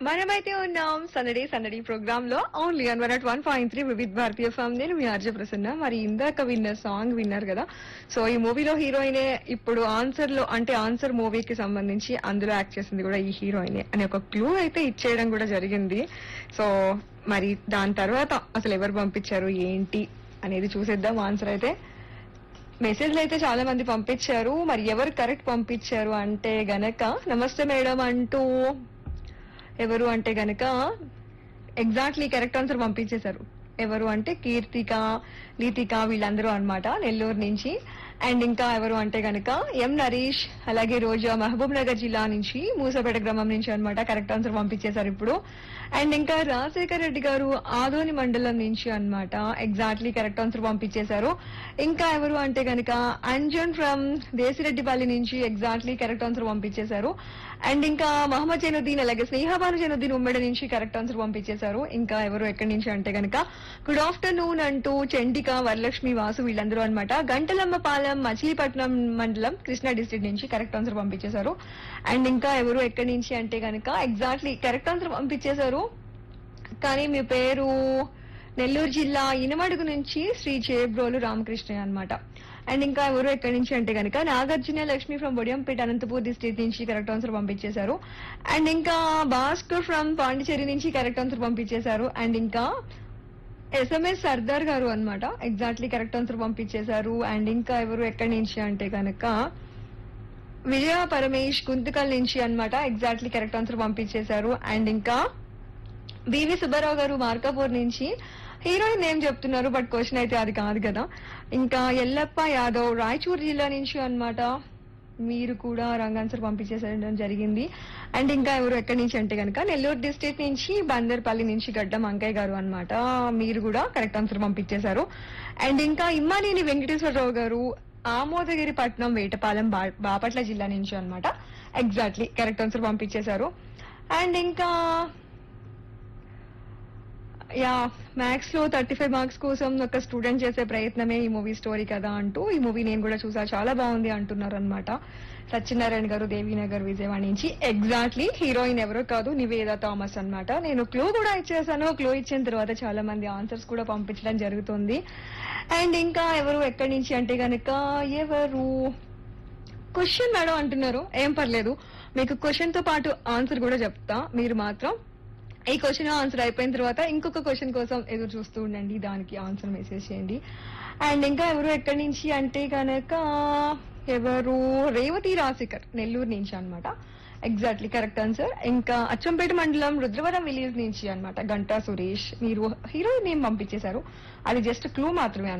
మనమైతే ఉన్నాం సందడి సందడి ప్రోగ్రామ్ లో only one one one point three Vividh Bharatiya FM నేను మీ ఆర్జే ప్రసన్న మరి ఇందాక విన్న సాంగ్ విన్నారు కదా సో ఈ మూవీలో హీరోయినే ఇప్పుడు ఆన్సర్ లో అంటే ఆన్సర్ మూవీకి సంబంధించి అందులో యాక్ట్ చేసింది కూడా ఈ హీరోయినే అనే ఒక క్లూ అయితే ఇచ్చేయడం కూడా జరిగింది సో మరి దాని తర్వాత అసలు ఎవరు పంపించారు ఏంటి అనేది చూసేద్దాం ఆన్సర్ అయితే మెసేజ్లు అయితే చాలా మంది పంపించారు మరి ఎవరు కరెక్ట్ పంపించారు అంటే గనక నమస్తే మేడం అంటూ ఎవరు అంటే గనక ఎగ్జాక్ట్లీ కరెక్ట్ ఆన్సర్ పంపించేశారు ఎవరు అంటే కీర్తిక లీతిక వీళ్ళందరూ అన్నమాట నెల్లూరు నుంచి అండ్ ఇంకా ఎవరు అంటే గనక ఎం నరీష్ అలాగే రోజా మహబూబ్ నగర్ జిల్లా నుంచి మూసపేట గ్రామం నుంచి అన్నమాట కరెక్ట్ ఆన్సర్ పంపించేశారు ఇప్పుడు అండ్ ఇంకా రాజశేఖర్ రెడ్డి గారు ఆదోని మండలం నుంచి అన్నమాట ఎగ్జాక్ట్లీ కరెక్ట్ ఆన్సర్ పంపించేశారు ఇంకా ఎవరు అంటే గనక అంజన్ ఫ్రమ్ దేశిరెడ్డిపల్లి నుంచి ఎగ్జాక్ట్లీ కరెక్ట్ ఆన్సర్ పంపించేశారు అండ్ ఇంకా మహమ్మద్ జైనుద్దీన్ అలాగే స్నేహబాను జైనుద్దీన్ ఉమ్మడి నుంచి కరెక్ట్ ఆన్సర్ పంపించేశారు ఇంకా ఎవరు ఎక్కడి నుంచి అంటే గనక గుడ్ ఆఫ్టర్నూన్ అంటూ చండిక వరలక్ష్మి వాసు వీళ్ళందరూ అన్నమాట గంటలమ్మపాలెం మచిలీపట్నం మండలం కృష్ణా డిస్ట్రిక్ట్ నుంచి కరెక్ట్ ఆన్సర్ పంపించేశారు అండ్ ఇంకా ఎవరు ఎక్కడి నుంచి అంటే గనక ఎగ్జాక్ట్లీ కరెక్ట్ ఆన్సర్ పంపించేశారు కానీ మీ పేరు నెల్లూరు జిల్లా ఇనమడుగు నుంచి శ్రీ చేబ్రోలు రామకృష్ణ అన్నమాట అండ్ ఇంకా ఎవరు ఎక్కడి నుంచి అంటే కనుక నాగార్జున లక్ష్మి ఫ్రమ్ బొడియంపేట అనంతపూర్ డిస్ట్రిక్ట్ నుంచి కరెక్ట్ ఆన్సర్ పంపించేశారు అండ్ ఇంకా భాస్కర్ ఫ్రమ్ పాండిచేరి నుంచి కరెక్ట్ ఆన్సర్ పంపించేశారు అండ్ ఇంకా ఎస్ఎంఎస్ సర్దార్ గారు అన్నమాట ఎగ్జాక్ట్లీ కరెక్ట్ ఆన్సర్ పంపించేశారు అండ్ ఇంకా ఎవరు ఎక్కడి నుంచి అంటే కనుక విజయ పరమేష్ గుంతకల్ నుంచి అన్నమాట ఎగ్జాక్ట్లీ కరెక్ట్ ఆన్సర్ పంపించేశారు అండ్ ఇంకా బివి సుబ్బారావు గారు మార్కాపూర్ నుంచి హీరోయిన్ నేమ్ చెప్తున్నారు బట్ క్వశ్చన్ అయితే అది కాదు కదా ఇంకా ఎల్లప్ప యాదవ్ రాయచూర్ జిల్లా నుంచి అన్నమాట మీరు కూడా రాంగ్ ఆన్సర్ పంపించేసడం జరిగింది అండ్ ఇంకా ఎవరు ఎక్కడి నుంచి అంటే కనుక నెల్లూరు డిస్ట్రిక్ట్ నుంచి బందర్పల్లి నుంచి గడ్డం అంకయ్య గారు అన్నమాట మీరు కూడా కరెక్ట్ ఆన్సర్ పంపించేశారు అండ్ ఇంకా ఇమ్మానేని వెంకటేశ్వరరావు గారు ఆమోదగిరి పట్నం వేటపాలెం బా- బాపట్ల జిల్లా నుంచి అన్నమాట ఎగ్జాక్ట్లీ కరెక్ట్ ఆన్సర్ పంపించేశారు అండ్ ఇంకా యా మ్యాథ్స్ లో థర్టీ ఫైవ్ మార్క్స్ కోసం ఒక స్టూడెంట్ చేసే ప్రయత్నమే ఈ మూవీ స్టోరీ కదా అంటూ ఈ మూవీ నేను కూడా చూసా చాలా బాగుంది అంటున్నారు అనమాట సత్యనారాయణ గారు దేవీనగర్ విజయవాడ నుంచి ఎగ్జాక్ట్లీ హీరోయిన్ ఎవరో కాదు నివేద థామస్ అన్నమాట నేను క్లూ కూడా ఇచ్చేసాను క్లూ ఇచ్చిన తర్వాత చాలా మంది ఆన్సర్స్ కూడా పంపించడం జరుగుతుంది అండ్ ఇంకా ఎవరు ఎక్కడి నుంచి అంటే గనక ఎవరు క్వశ్చన్ మేడం అంటున్నారు ఏం పర్లేదు మీకు క్వశ్చన్ తో పాటు ఆన్సర్ కూడా చెప్తా మీరు మాత్రం ఈ క్వశ్చన్ ఆన్సర్ అయిపోయిన తర్వాత ఇంకొక క్వశ్చన్ కోసం ఎదురు చూస్తూ ఉండండి దానికి ఆన్సర్ మెసేజ్ చేయండి అండ్ ఇంకా ఎవరు ఎక్కడి నుంచి అంటే కనుక ఎవరు రేవతి రాశికర్ నెల్లూరు నుంచి అన్నమాట ఎగ్జాక్ట్లీ కరెక్ట్ ఆన్సర్ ఇంకా అచ్చంపేట మండలం రుద్రవరం విలేజ్ నుంచి అన్నమాట గంటా సురేష్ మీరు హీరోయిన్ నేమ్ పంపించేశారు అది జస్ట్ క్లూ మాత్రమే